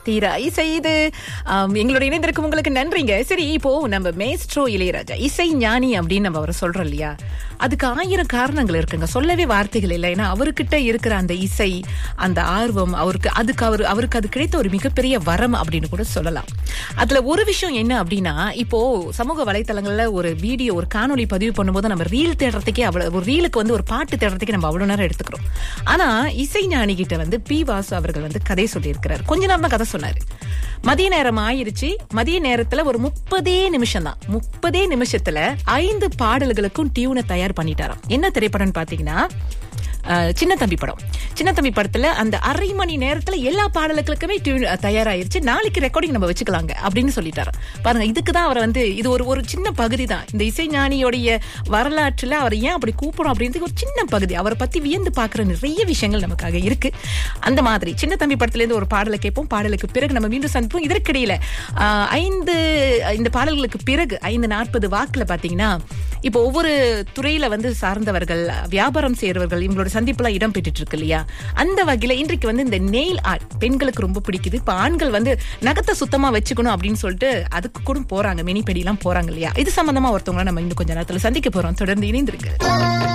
தீராய் செய்து ஆம், எங்களோட இணைந்திருக்கும் உங்களுக்கு நன்றிங்க சரி இப்போ நம்ம மேஸ்ட்ரோ இளையராஜா இசை ஞானி அப்படின்னு நம்ம அவரை சொல்றோம் இல்லையா அதுக்கு ஆயிரம் காரணங்கள் இருக்குங்க சொல்லவே வார்த்தைகள் இல்லை ஏன்னா அவர்கிட்ட இருக்கிற அந்த இசை அந்த ஆர்வம் அவருக்கு அதுக்கு அவர் அவருக்கு அது கிடைத்த ஒரு மிகப்பெரிய வரம் அப்படின்னு கூட சொல்லலாம் அதுல ஒரு விஷயம் என்ன அப்படின்னா இப்போ சமூக வலைத்தளங்கள்ல ஒரு வீடியோ ஒரு காணொளி பதிவு பண்ணும்போது நம்ம ரீல் தேடுறதுக்கே அவ்வளவு ஒரு ரீலுக்கு வந்து ஒரு பாட்டு தேடுறதுக்கே நம்ம அவ்வளவு நேரம் எடுத்துக்கிறோம் ஆனா இசை ஞானி கிட்ட வந்து பி வாசு அவர்கள் வந்து கதை சொல்லியிருக்கிறார் கொஞ்ச நேரம் தான் கதை சொன்னாரு மதிய நேரம் ஆயிருச்சு மதிய நேரத்துல ஒரு முப்பதே நிமிஷம் தான் முப்பதே நிமிஷத்துல ஐந்து பாடல்களுக்கும் டியூனை தயார் பண்ணிட்டாராம் என்ன திரைப்படம்னு பாத்தீங்கன்னா அஹ், சின்ன தம்பி படம் சின்ன தம்பி படத்துல அந்த அரை மணி நேரத்துல எல்லா பாடல்களுக்குமே டியூன் தயாராயிருச்சு நாளைக்கு ரெக்கார்டிங் நம்ம வச்சுக்கலாங்க அப்படின்னு சொல்லிட்டாராம் பாருங்க இதுக்கு தான் அவரை வந்து இது ஒரு ஒரு சின்ன பகுதி தான் இந்த இசைஞானியோடைய வரலாற்றுல அவர் ஏன் அப்படி கூப்பிடும் அப்படின்றது ஒரு சின்ன பகுதி அவரை பத்தி வியந்து பார்க்குற நிறைய விஷயங்கள் நமக்காக இருக்கு அந்த மாதிரி சின்ன தம்பி படத்துல இருந்து ஒரு பாடலை கேட்போம் பாடலுக்கு பிறகு நம்ம மீண்டும் சந்திப்போம் இதற்கிடையில ஆஹ், ஐந்து இந்த பாடல்களுக்கு பிறகு ஐந்து நாற்பது வாக்குல பாத்தீங்கன்னா இப்போ ஒவ்வொரு துறையில வந்து சார்ந்தவர்கள் வியாபாரம் செய்யறவர்கள் இவங்களோட சந்திப்புலாம் இடம் பெற்றுட்டு இருக்கு இல்லையா அந்த வகையில இன்றைக்கு வந்து இந்த நெயில் ஆர்ட் பெண்களுக்கு ரொம்ப பிடிக்குது இப்ப ஆண்கள் வந்து நகத்தை சுத்தமா வச்சுக்கணும் அப்படின்னு சொல்லிட்டு அதுக்கு கூட போறாங்க மினி எல்லாம் போறாங்க இல்லையா இது சம்பந்தமா ஒருத்தவங்க நம்ம இன்னும் கொஞ்ச நேரத்துல சந்திக்க போறோம் தொடர்ந்து இணைந்திருக்கு